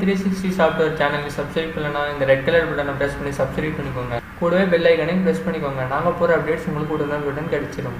three sixty software சேனலுக்கு subscribe பண்ணலனா இந்த ரெட் கலர் பட்டனை ப்ரெஸ் பண்ணி சப்ஸ்கிரைப் பண்ணிக்கோங்க கூடவே பெல் ஐக்கனையும் ப்ரெஸ் பண்ணிக்கோங்க நாங்கள் போகிற அப்டேட்ஸ் உங்களுக்கு உடனே உடனே கிடைச்சிடும்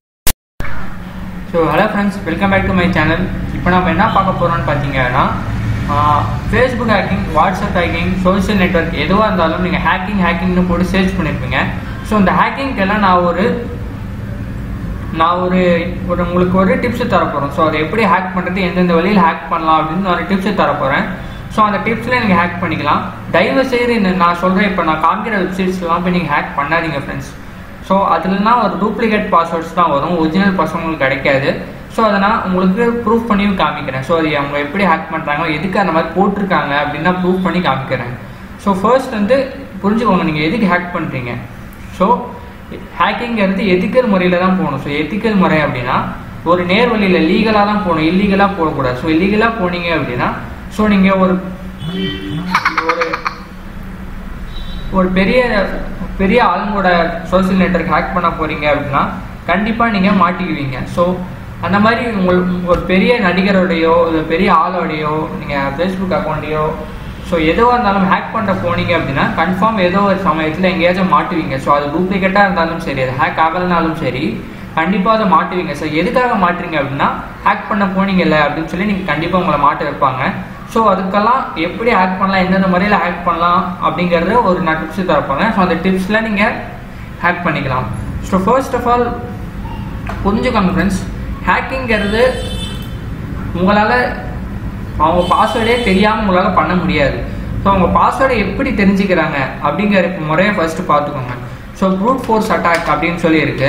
so hello friends welcome back to my channel இப்போ நம்ம என்ன பார்க்க போகிறோம்னு பார்த்தீங்கன்னா Facebook hacking WhatsApp hacking social network எதுவாக இருந்தாலும் நீங்கள் ஹேக்கிங் ஹேக்கிங்னு போட்டு சர்ச் பண்ணியிருப்பீங்க ஸோ இந்த ஹேக்கிங்க்கெல்லாம் நான் ஒரு நான் ஒரு ஒரு உங்களுக்கு ஒரு டிப்ஸ் தர போகிறேன் ஸோ அதை எப்படி ஹேக் பண்ணுறது எந்தெந்த வழியில் ஹேக் பண்ணலாம் அப்படின்னு நான் ஒரு டிப்ஸ் தர போகிறேன் ஸோ அந்த டிப்ஸில் நீங்கள் ஹேக் பண்ணிக்கலாம் தயவு செய்து இந்த நான் சொல்கிறேன் இப்போ நான் காமிக்கிற வெப்சைட்ஸ்லாம் போய் நீங்கள் ஹேக் பண்ணாதீங்க ஃப்ரெண்ட்ஸ் ஸோ அதுலலாம் ஒரு டூப்ளிகேட் பாஸ்வேர்ட்ஸ் தான் வரும் ஒரிஜினல் பாஸ்வேர்ட் உங்களுக்கு கிடைக்காது ஸோ அதை நான் உங்களுக்கு ப்ரூஃப் பண்ணியும் காமிக்கிறேன் ஸோ அது அவங்க எப்படி ஹேக் பண்ணுறாங்க எதுக்கு அந்த மாதிரி போட்டிருக்காங்க அப்படின்னு நான் ப்ரூஃப் பண்ணி காமிக்கிறேன் ஸோ ஃபர்ஸ்ட் வந்து புரிஞ்சுக்கோங்க நீங்கள் எதுக்கு ஹேக் பண்ணுறீங்க ஸோ ஹேக்கிங்கிறது எத்திக்கல் முறையில் தான் போகணும் ஸோ எத்திக்கல் முறை அப்படின்னா ஒரு நேர் வழியில் லீகலாக தான் போகணும் இல்லீகலாக போகக்கூடாது ஸோ இல்லீகலாக போனீங்க அப்படின்னா ஸோ நீங்கள் ஒரு ஒரு ஒரு பெரிய பெரிய ஆளுங்களோட சோசியல் நெட்ஒர்க் ஹேக் பண்ண போறீங்க அப்படின்னா கண்டிப்பாக நீங்கள் மாட்டிக்குவீங்க ஸோ அந்த மாதிரி உங்கள் ஒரு பெரிய நடிகரோடையோ இல்லை பெரிய ஆளோடையோ நீங்கள் ஃபேஸ்புக் அக்கௌண்ட்டையோ ஸோ எதுவாக இருந்தாலும் ஹேக் பண்ண போனீங்க அப்படின்னா கன்ஃபார்ம் ஏதோ ஒரு சமயத்தில் எங்கேயாச்சும் மாட்டுவீங்க ஸோ அது டூப்ளிகேட்டாக இருந்தாலும் சரி அது ஹேக் ஆகலைனாலும் சரி கண்டிப்பாக அதை மாட்டுவீங்க ஸோ எதுக்காக மாட்டுறீங்க அப்படின்னா ஹேக் பண்ண போனீங்கல்ல அப்படின்னு சொல்லி நீங்கள் கண்டிப்பாக உங்களை மாட்ட வைப்பாங்க ஸோ அதுக்கெல்லாம் எப்படி ஹேக் பண்ணலாம் எந்தெந்த முறையில் ஹேக் பண்ணலாம் அப்படிங்கிறத ஒரு நான் டிப்ஸ் தரப்பாங்க ஸோ அந்த டிப்ஸில் நீங்கள் ஹேக் பண்ணிக்கலாம் ஸோ ஃபர்ஸ்ட் ஆஃப் ஆல் புரிஞ்சுக்கோங்க ஃப்ரெண்ட்ஸ் ஹேக்கிங்கிறது உங்களால் அவங்க பாஸ்வேர்டே தெரியாமல் உங்களால் பண்ண முடியாது ஸோ அவங்க பாஸ்வேர்டை எப்படி தெரிஞ்சுக்கிறாங்க அப்படிங்கிற முறையை ஃபர்ஸ்ட் பார்த்துக்கோங்க ஸோ ப்ரூட் ஃபோர்ஸ் அட்டாக் அப்படின்னு சொல்லி இருக்கு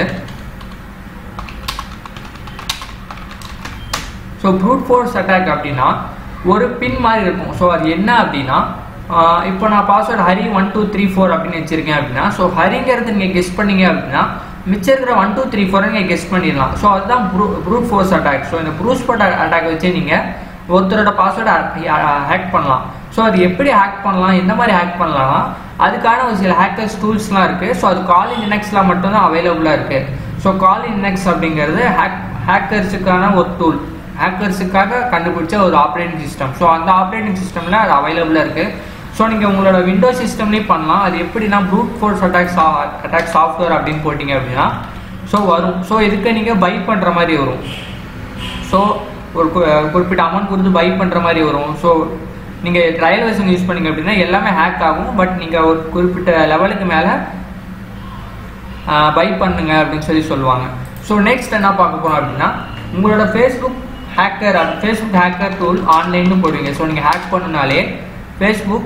ஸோ ப்ரூட் ஃபோர்ஸ் அட்டாக் அப்படின்னா ஒரு பின் மாதிரி இருக்கும் ஸோ அது என்ன அப்படின்னா இப்போ நான் password Hari one two three four அப்படின்னு வச்சிருக்கேன் அப்படின்னா ஸோ ஹரிங்கிறது நீங்கள் கெஸ் பண்ணீங்க அப்படின்னா மிச்சம் இருக்கிற ஒன் டூ த்ரீ ஃபோரை நீங்கள் கெஸ் பண்ணிடலாம் ஸோ அதுதான் brute brute force attack so இந்த ப்ரூட் ஃபோர்ட் அட்டாக் வச்சு நீங்கள் ஒருத்தரோட பாஸ்வேர்டை ஹேக் பண்ணலாம் ஸோ அது எப்படி ஹேக் பண்ணலாம் எந்த மாதிரி ஹேக் பண்ணலாம்னா அதுக்கான ஒரு சில ஹேக்கர்ஸ் டூல்ஸ்லாம் இருக்குது ஸோ அது காலின் இனெக்ஸில் மட்டும்தான் அவைலபிளாக இருக்குது ஸோ காலின் இனெக்ஸ் அப்படிங்கிறது ஹேக் ஹேக்கர்ஸுக்கான ஒரு டூல் ஹேக்கர்ஸுக்காக கண்டுபிடிச்ச ஒரு ஆப்ரேட்டிங் சிஸ்டம் ஸோ அந்த ஆப்ரேட்டிங் சிஸ்டமில் அது அவைலபிளாக இருக்குது ஸோ நீங்கள் உங்களோட விண்டோ சிஸ்டம்லேயும் பண்ணலாம் அது எப்படின்னா brute force attack attack software அப்படின்னு போட்டிங்க அப்படின்னா ஸோ வரும் ஸோ இதுக்கு நீங்கள் பை பண்ணுற மாதிரி வரும் ஸோ ஒரு குறிப்பிட்ட அமௌண்ட் கொடுத்து பை பண்ணுற மாதிரி வரும் ஸோ நீங்கள் ட்ரையல் வெர்ஷன் யூஸ் பண்ணீங்க அப்படின்னா எல்லாமே ஹேக் ஆகும் பட் நீங்கள் ஒரு குறிப்பிட்ட லெவலுக்கு மேலே பை பண்ணுங்க அப்படின்னு சொல்லி சொல்லுவாங்க ஸோ நெக்ஸ்ட் என்ன பார்க்க போகிறோம் அப்படின்னா உங்களோட Facebook hacker Facebook hacker tool ஆன்லைன்னு போடுவீங்க ஸோ நீங்கள் ஹேக் பண்ணனாலே ஃபேஸ்புக்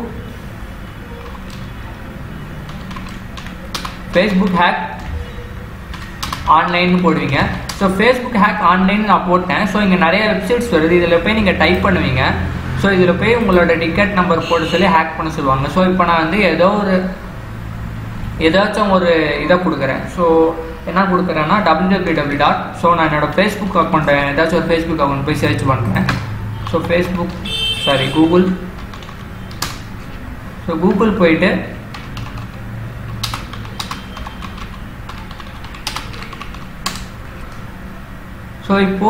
ஃபேஸ்புக் ஹேக் ஆன்லைன் போடுவீங்க ஸோ ஃபேஸ்புக் ஹேக் ஆன்லைன் நான் போட்டேன் ஸோ இங்கே நிறைய வெப்சைட்ஸ் வருது இதில் போய் நீங்கள் டைப் பண்ணுவீங்க ஸோ இதில் போய் உங்களோட டிக்கெட் நம்பர் போட்டு சொல்லி ஹேக் பண்ண சொல்லுவாங்க ஸோ இப்போ நான் வந்து ஏதோ ஒரு ஏதாச்சும் ஒரு இதை கொடுக்குறேன் ஸோ என்ன கொடுக்குறேன்னா டபிள்யூ டபிள்யூ டாட் ஸோ நான் என்னோட ஃபேஸ்புக் அக்கௌண்ட்டை ஏதாச்சும் ஒரு ஃபேஸ்புக் அக்கௌண்ட் போய் சர்ச் பண்ணுறேன் so Facebook sorry Google so Google போயிட்டு ஸோ இப்போ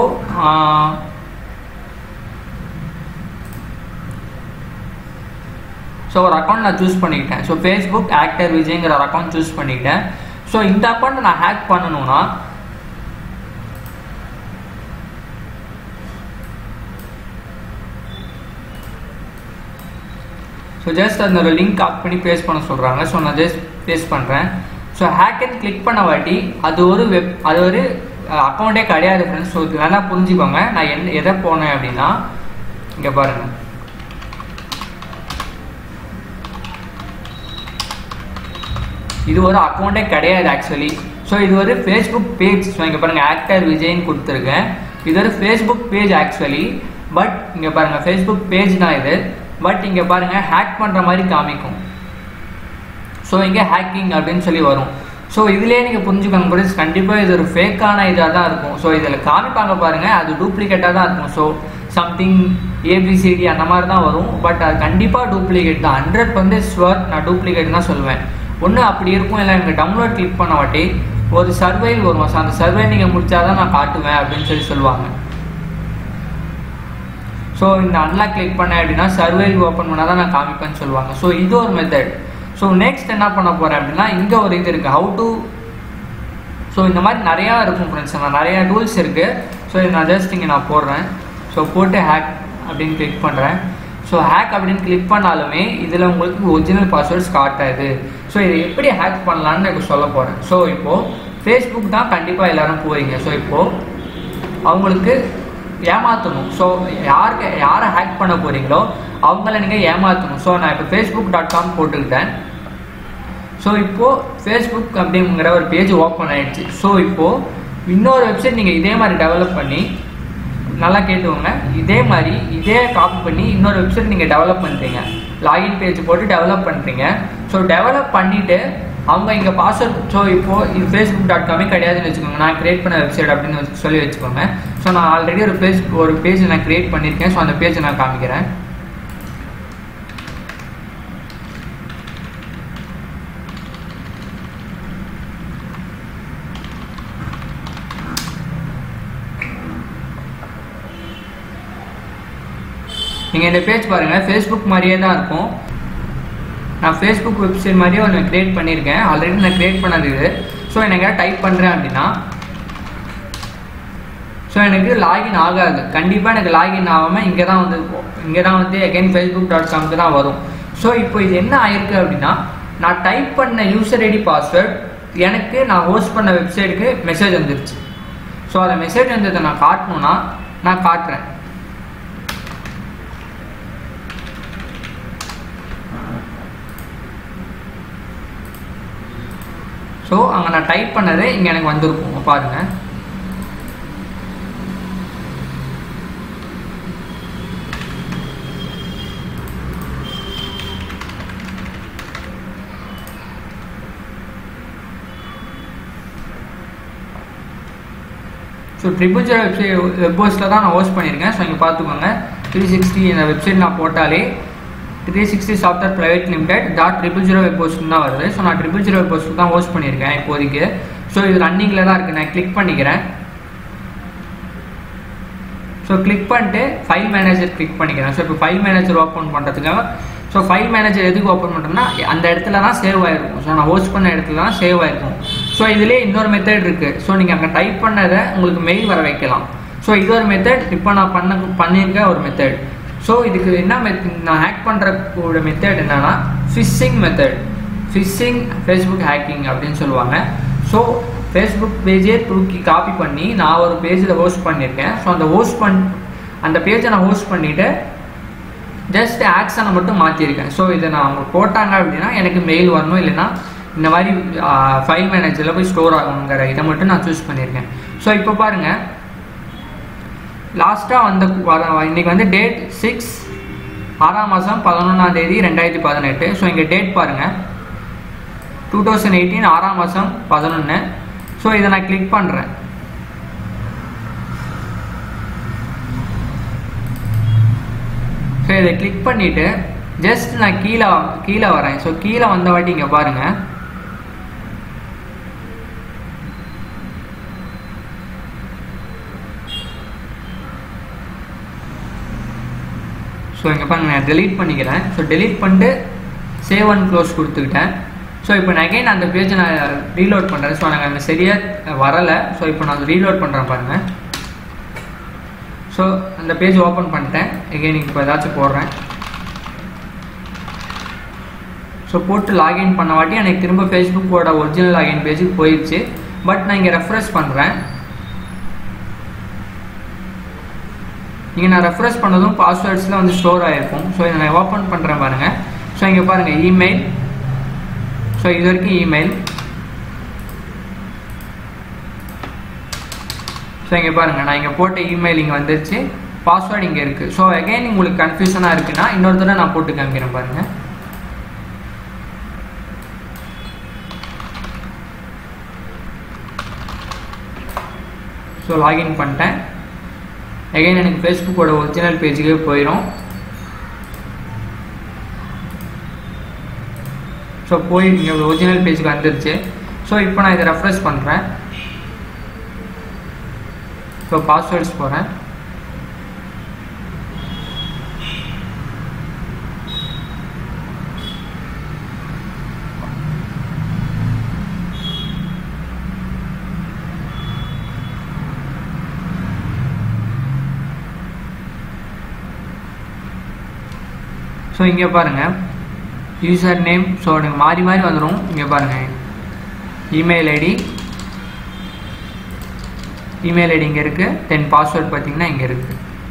ஸோ ஒரு அக்கௌண்ட் நான் சூஸ் பண்ணிக்கிட்டேன் ஸோ ஃபேஸ்புக் ஆக்டர் விஜய்ங்கிற ஒரு அக்கௌண்ட் சூஸ் பண்ணிக்கிட்டேன் ஸோ இந்த அக்கௌண்ட் நான் ஹேக் பண்ணணும்னா ஸோ ஜஸ்ட் அந்த ஒரு லிங்க் காப்பி பண்ணி பேஸ்ட் பண்ண சொல்கிறாங்க ஸோ நான் ஜஸ்ட் பேஸ்ட் பண்ணுறேன் ஸோ ஹேக்கன் கிளிக் பண்ண வாட்டி அது ஒரு வெப் அது ஒரு அக்கௌண்ட்டே கிடையாது ஃப்ரெண்ட்ஸ் ஸோ இது நல்லா புரிஞ்சுக்கோங்க நான் என்ன எதை போனேன் அப்படின்னா இங்கே பாருங்கள் இது ஒரு அக்கௌண்ட்டே கிடையாது ஆக்சுவலி ஸோ இது ஒரு ஃபேஸ்புக் பேஜ் ஸோ இங்கே பாருங்கள் ஆக்டர் விஜய்னு கொடுத்துருக்கேன் இது ஒரு ஃபேஸ்புக் பேஜ் ஆக்சுவலி பட் இங்கே பாருங்கள் ஃபேஸ்புக் பேஜ் தான் இது பட் இங்கே பாருங்கள் ஹேக் பண்ணுற மாதிரி காமிக்கும் ஸோ இங்கே ஹேக்கிங் அப்படின்னு சொல்லி வரும் ஸோ இதுலேயே நீங்கள் புரிஞ்சுக்கோங்க கூட கண்டிப்பாக இது ஒரு ஃபேக்கான இதாக தான் இருக்கும் ஸோ இதில் காமிப்பாங்க பாருங்கள் அது டூப்ளிகேட்டாக தான் இருக்கும் ஸோ சம்திங் ஏபிசிடி அந்த மாதிரி தான் வரும் பட் அது கண்டிப்பாக டூப்ளிகேட் தான் ஹண்ட்ரட் வந்து ஸ்வர் நான் டூப்ளிகேட் தான் சொல்லுவேன் ஒன்று அப்படி இருக்கும் இல்லை எனக்கு டவுன்லோட் கிளிக் பண்ண வாட்டி ஒரு சர்வைல் வரும் ஸோ அந்த சர்வே நீங்கள் முடிச்சாதான் நான் காட்டுவேன் அப்படின்னு சொல்லி சொல்லுவாங்க ஸோ இந்த அன்லாக் கிளிக் பண்ணேன் அப்படின்னா சர்வே ஓப்பன் பண்ணால் தான் நான் காமிப்பேன்னு சொல்லுவாங்க ஸோ இது ஒரு மெத்தட் ஸோ நெக்ஸ்ட் என்ன பண்ண போகிறேன் அப்படின்னா இங்கே ஒரு இது இருக்குது ஹவு டு ஸோ இந்த மாதிரி நிறையா இருக்கும் ஃப்ரெண்ட்ஸ் நான் நிறையா டூல்ஸ் இருக்குது ஸோ இது நான் ஜஸ்ட் இங்கே நான் போடுறேன் ஸோ போட்டு ஹேக் அப்படின்னு கிளிக் பண்ணுறேன் ஸோ ஹேக் அப்படின்னு கிளிக் பண்ணாலுமே இதில் உங்களுக்கு ஒரிஜினல் பாஸ்வேர்ட்ஸ் காட்டாது ஸோ இதை எப்படி ஹேக் பண்ணலான்னு எனக்கு சொல்ல போகிறேன் ஸோ இப்போது ஃபேஸ்புக் தான் கண்டிப்பாக எல்லோரும் போகிறீங்க ஸோ இப்போது அவங்களுக்கு ஏமாற்றணும் ஸோ யாருக்கு யாரை ஹேக் பண்ண போகிறீங்களோ அவங்கள நீங்கள் ஏமாற்றணும் ஸோ நான் இப்போ ஃபேஸ்புக் டாட் காம் போட்டுக்கிட்டேன் ஸோ இப்போது ஃபேஸ்புக் அப்படிங்கிற ஒரு பேஜ் ஓப்பன் ஆகிடுச்சு ஸோ இப்போது இன்னொரு வெப்சைட் நீங்கள் இதே மாதிரி டெவலப் பண்ணி நல்லா கேட்டுக்கோங்க இதே மாதிரி இதே காப்பி பண்ணி இன்னொரு வெப்சைட் நீங்கள் டெவலப் பண்ணுறீங்க லாகின் பேஜ் போட்டு டெவலப் பண்ணுறீங்க ஸோ டெவலப் பண்ணிவிட்டு அவங்க இங்கே பாஸ்வேர்ட் ஸோ இப்போது இது ஃபேஸ்புக் டாட் காமே கிடையாதுன்னு வச்சுக்கோங்க நான் க்ரியேட் பண்ண வெப்சைட் அப்படின்னு வச்சு சொல்லி வச்சுக்கோங்க ஸோ நான் ஆல்ரெடி ஒரு பேஜ் ஒரு பேஜ் நான் க்ரியேட் பண்ணியிருக்கேன் ஸோ அந்த பேஜை நான் காமிக்கிறேன் நீங்கள் இந்த பேஜ் பாருங்கள் ஃபேஸ்புக் மாதிரியே தான் இருக்கும் நான் ஃபேஸ்புக் வெப்சைட் மாதிரியே ஒன்று க்ரியேட் பண்ணியிருக்கேன் ஆல்ரெடி நான் க்ரியேட் பண்ணது இது ஸோ எனக்கு டைப் பண்ணுறேன் அப்படின்னா ஸோ எனக்கு லாகின் ஆகாது கண்டிப்பாக எனக்கு லாகின் ஆகாமல் இங்கே தான் வந்து இங்கே தான் வந்து அகைன் ஃபேஸ்புக் டாட் காம்க்கு தான் வரும் ஸோ இப்போ இது என்ன ஆயிருக்கு அப்படின்னா நான் டைப் பண்ண யூசர் ஐடி பாஸ்வேர்ட் எனக்கு நான் ஹோஸ்ட் பண்ண வெப்சைட்டுக்கு மெசேஜ் வந்துருச்சு ஸோ அந்த மெசேஜ் வந்ததை நான் காட்டணும்னா நான் காட்டுறேன் ஸோ அங்கே நான் டைப் பண்ணது இங்கே எனக்கு வந்திருக்கும் பாருங்கள் so triple zero website web ஹோஸ்ட்டில் தான் நான் ஹோஸ்ட் பண்ணியிருக்கேன் ஸோ இங்கே பார்த்துக்கோங்க த்ரீ சிக்ஸ்டி இந்த வெப்சைட் நான் போட்டாலே three sixty software private limited dot triple zero web host தான் வருது ஸோ நான் ட்ரிபிள் ஜீரோ வெப் ஹோஸ்ட் தான் ஹோஸ்ட் பண்ணியிருக்கேன் இப்போதைக்கு ஸோ இது ரன்னிங்கில் தான் இருக்குது நான் கிளிக் பண்ணிக்கிறேன் ஸோ கிளிக் பண்ணிட்டு ஃபைல் மேனேஜர் கிளிக் பண்ணிக்கிறேன் ஸோ இப்போ ஃபைல் மேனேஜர் ஓப்பன் பண்ணுறதுக்காக ஸோ ஃபைல் மேனேஜர் எதுக்கு ஓப்பன் பண்ணுறோம்னா அந்த இடத்துல தான் சேவ் ஆகிருக்கும் ஸோ நான் ஹோஸ்ட் பண்ண இடத்துல தான் சேவ் ஆகிருக்கும் ஸோ இதுலேயே இன்னொரு மெத்தட் இருக்குது ஸோ நீங்கள் அங்கே டைப் பண்ணதை உங்களுக்கு மெயில் வர வைக்கலாம் ஸோ இது ஒரு மெத்தட் இப்போ நான் பண்ண பண்ணியிருக்க ஒரு மெத்தட் ஸோ இதுக்கு என்ன மெத் நான் ஹேக் பண்ணுற கூட மெத்தட் என்னன்னா phishing method phishing Facebook hacking அப்படின்னு சொல்லுவாங்க ஸோ ஃபேஸ்புக் பேஜே தூக்கி காப்பி பண்ணி நான் ஒரு பேஜில் ஹோஸ்ட் பண்ணியிருக்கேன் ஸோ அந்த ஹோஸ்ட் பண் அந்த பேஜை நான் ஹோஸ்ட் பண்ணிவிட்டு ஜஸ்ட் ஆக்ஷனை மட்டும் மாற்றிருக்கேன் ஸோ இதை நான் அவங்க போட்டாங்க அப்படின்னா எனக்கு மெயில் வரணும் இல்லைன்னா இந்த மாதிரி ஃபைல் மேனேஜரில் போய் ஸ்டோர் ஆகணுங்கிற இதை மட்டும் நான் சூஸ் பண்ணியிருக்கேன் ஸோ இப்போ பாருங்கள் லாஸ்ட்டாக வந்த இன்னைக்கு வந்து டேட் சிக்ஸ் ஆறாம் மாதம் பதினொன்றாம் தேதி ரெண்டாயிரத்தி பதினெட்டு ஸோ இங்கே டேட் பாருங்கள் டூ தௌசண்ட் எயிட்டீன் ஆறாம் மாதம் பதினொன்று ஸோ இதை நான் கிளிக் பண்ணுறேன் ஸோ இதை கிளிக் பண்ணிவிட்டு ஜஸ்ட் நான் கீழே கீழே வரேன் ஸோ கீழே வந்த வாட்டி இங்கே பாருங்கள் ஸோ இங்கே பாருங்க நான் டெலீட் பண்ணிக்கிறேன் ஸோ டெலீட் பண்ணிட்டு சேவ் அண்ட் க்ளோஸ் கொடுத்துக்கிட்டேன் ஸோ இப்போ நான் அகைன் அந்த பேஜை நான் ரீலோட் பண்ணுறேன் ஸோ எனக்கு அங்கே சரியாக வரலை ஸோ இப்போ நான் ரீலோட் பண்ணுறேன் பாருங்கள் ஸோ அந்த பேஜ் ஓப்பன் பண்ணிட்டேன் எகைன் இப்போ ஏதாச்சும் போடுறேன் ஸோ போட்டு லாகின் பண்ண வாட்டி எனக்கு திரும்ப ஃபேஸ்புக்கோட ஒரிஜினல் லாகின் பேஜுக்கு போயிடுச்சு பட் நான் இங்கே ரெஃப்ரெஷ் பண்ணுறேன் இங்கே நான் ரெஃப்ரெஷ் பண்ணதும் பாஸ்வேர்ட்ஸில் வந்து ஸ்டோர் ஆகிருக்கும் ஸோ இதை நான் ஓப்பன் பண்ணுறேன் பாருங்கள் ஸோ இங்கே பாருங்கள் இமெயில் ஸோ இது வரைக்கும் இமெயில் ஸோ இங்கே பாருங்கள் நான் இங்கே போட்ட இமெயில் இங்கே வந்துருச்சு பாஸ்வேர்டு இங்கே இருக்குது ஸோ அகைன் உங்களுக்கு கன்ஃபியூஷனாக இருக்குன்னா இன்னொரு தடவை நான் போட்டு காமிக்கிறேன் பாருங்கள் ஸோ லாகின் பண்ணிட்டேன் அகைன் எனக்கு ஃபேஸ்புக்கோட ஒரிஜினல் பேஜுக்கே போயிடும் ஸோ போய் இங்கே ஒரிஜினல் பேஜுக்கு வந்துருச்சு ஸோ இப்போ நான் இதை ரெஃப்ரெஷ் பண்ணுறேன் ஸோ பாஸ்வேர்ட்ஸ் போகிறேன் ஸோ இங்கே பாருங்கள் யூசர் நேம் ஸோ எனக்கு மாறி மாறி வந்துடும் இங்கே பாருங்கள் இமெயில் ஐடி இமெயில் ஐடி இங்கே இருக்குது தென் பாஸ்வேர்ட் பார்த்தீங்கன்னா இங்கே இருக்குது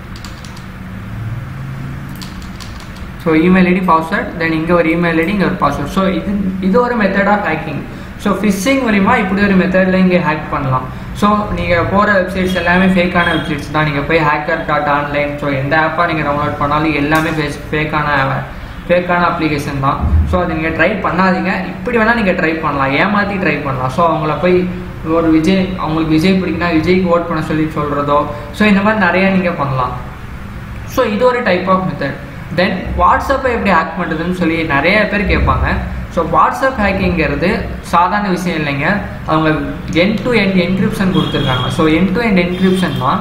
so email ID password then இங்கே ஒரு இமெயில் ஐடி இங்கே ஒரு பாஸ்வேர்ட் ஸோ இது இது ஒரு method of hacking so phishing மூலிமா இப்படி ஒரு மெத்தடில் இங்கே ஹேக் பண்ணலாம் ஸோ நீங்கள் போகிற வெப்சைட்ஸ் எல்லாமே ஃபேக்கான வெப்சைட்ஸ் தான் நீங்கள் போய் ஹேக்கர் டாட் ஆன்லைன் ஸோ எந்த ஆப்பாக நீங்கள் டவுன்லோட் பண்ணாலும் எல்லாமே ஃபேஸ் ஃபேக்கான ஃபேக்கான அப்ளிகேஷன் தான் ஸோ அதை நீங்கள் ட்ரை பண்ணாதீங்க இப்படி வேணால் நீங்கள் ட்ரை பண்ணலாம் ஏமாற்றி ட்ரை பண்ணலாம் ஸோ அவங்கள போய் ஒரு விஜய் அவங்களுக்கு விஜய் பிடிக்குன்னா விஜய்க்கு ஓட் பண்ண சொல்லி சொல்கிறதோ ஸோ இந்த மாதிரி நிறையா நீங்கள் பண்ணலாம் ஸோ இது ஒரு டைப் ஆஃப் மெத்தட் தென் வாட்ஸ்அப்பை எப்படி ஹேக் பண்ணுறதுன்னு சொல்லி நிறைய பேர் கேட்பாங்க ஸோ வாட்ஸ்அப் ஹேக்கிங்கிறது சாதாரண விஷயம் இல்லைங்க அவங்க என் டு என் என்கிரிப்ஷன் கொடுத்துருக்காங்க so end to end encryption தான்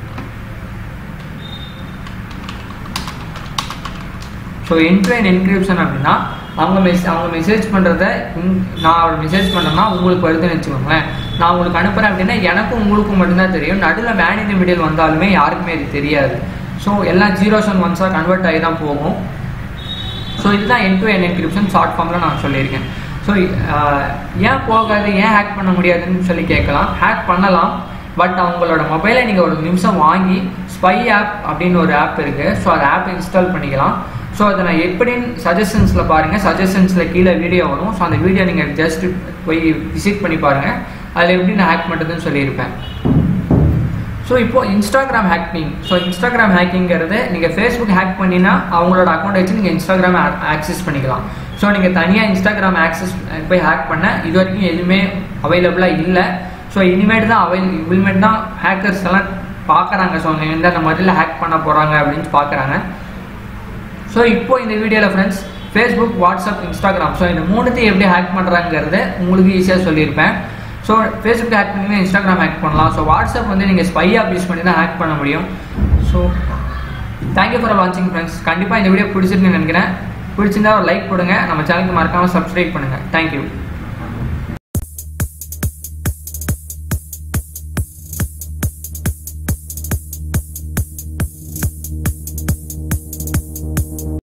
so end to end encryption அப்படின்னா அவங்க மெஸ் அவங்க மெசேஜ் பண்ணுறத நான் அவர் மெசேஜ் பண்ணேன்னா உங்களுக்கு வருதுன்னு வச்சுக்கோங்களேன் நான் உங்களுக்கு அனுப்புகிறேன் அப்படின்னா எனக்கும் உங்களுக்கும் மட்டும்தான் தெரியும் நடுவில் மேன் இந்த மிடில் வந்தாலுமே யாருக்குமே இது தெரியாது ஸோ எல்லாம் ஜீரோஸ் அண்ட் ஒன்ஸாக கன்வெர்ட் ஆகி தான் போகும் ஸோ இதுதான் end to end encryption short ஃபார்மில் நான் சொல்லியிருக்கேன் ஸோ ஏன் போகாது ஏன் ஹேக் பண்ண முடியாதுன்னு சொல்லி கேட்கலாம் ஹேக் பண்ணலாம் பட் அவங்களோட மொபைலை நீங்கள் ஒரு நிமிஷம் வாங்கி ஸ்பை ஆப் அப்படின்னு ஒரு ஆப் இருக்குது ஸோ அந்த ஆப் இன்ஸ்டால் பண்ணிக்கலாம் ஸோ அதை நான் எப்படின்னு சஜஷன்ஸில் பாருங்கள் சஜஷன்ஸில் கீழே வீடியோ வரும் ஸோ அந்த வீடியோ நீங்கள் ஜஸ்ட் போய் விசிட் பண்ணி பாருங்கள் அதில் எப்படி நான் ஹேக் பண்ணுறதுன்னு சொல்லியிருப்பேன் ஸோ இப்போ இன்ஸ்டாகிராம் ஹேக்கிங் ஸோ இன்ஸ்டாகிராம் ஹேக்கிங்கிறது நீங்கள் ஃபேஸ்புக் ஹேக் பண்ணினா அவங்களோட அக்கௌண்ட் வச்சு நீங்கள் இன்ஸ்டாகிராம் ஆக்சஸ் பண்ணிக்கலாம் ஸோ நீங்கள் தனியாக இன்ஸ்டாகிராம் ஆக்சஸ் போய் ஹேக் பண்ண இது வரைக்கும் எதுவுமே அவைலபிளாக இல்லை ஸோ இனிமேட் தான் அவை இனிமேட் தான் ஹேக்கர்ஸ் எல்லாம் பார்க்குறாங்க ஸோ அவங்க எந்த மாதிரில ஹேக் பண்ண போகிறாங்க அப்படின்னு பார்க்குறாங்க ஸோ இப்போ இந்த வீடியோவில் friends Facebook WhatsApp Instagram so இந்த மூணுத்தையும் எப்படி ஹேக் பண்ணுறாங்கிறத உங்களுக்கு ஈஸியாக சொல்லியிருப்பேன் ஸோ ஃபேஸ்புக் ஹேக் பண்ணி இன்ஸ்டாகிராம் ஹேக் பண்ணலாம் ஸோ வாட்ஸ்அப் வந்து நீங்கள் ஸ்பை ஆப் யூஸ் பண்ணி தான் ஹேக் பண்ண முடியும் ஸோ தேங்க்யூ ஃபார் வாட்சிங் ஃப்ரெண்ட்ஸ் கண்டிப்பாக இந்த வீடியோ பிடிச்சிருக்குன்னு நினைக்கிறேன் பிடிச்சிருந்தா ஒரு லைக் கொடுங்க நம்ம சேனலுக்கு மறக்காமல் சப்ஸ்கிரைப் பண்ணுங்கள் தேங்க்யூ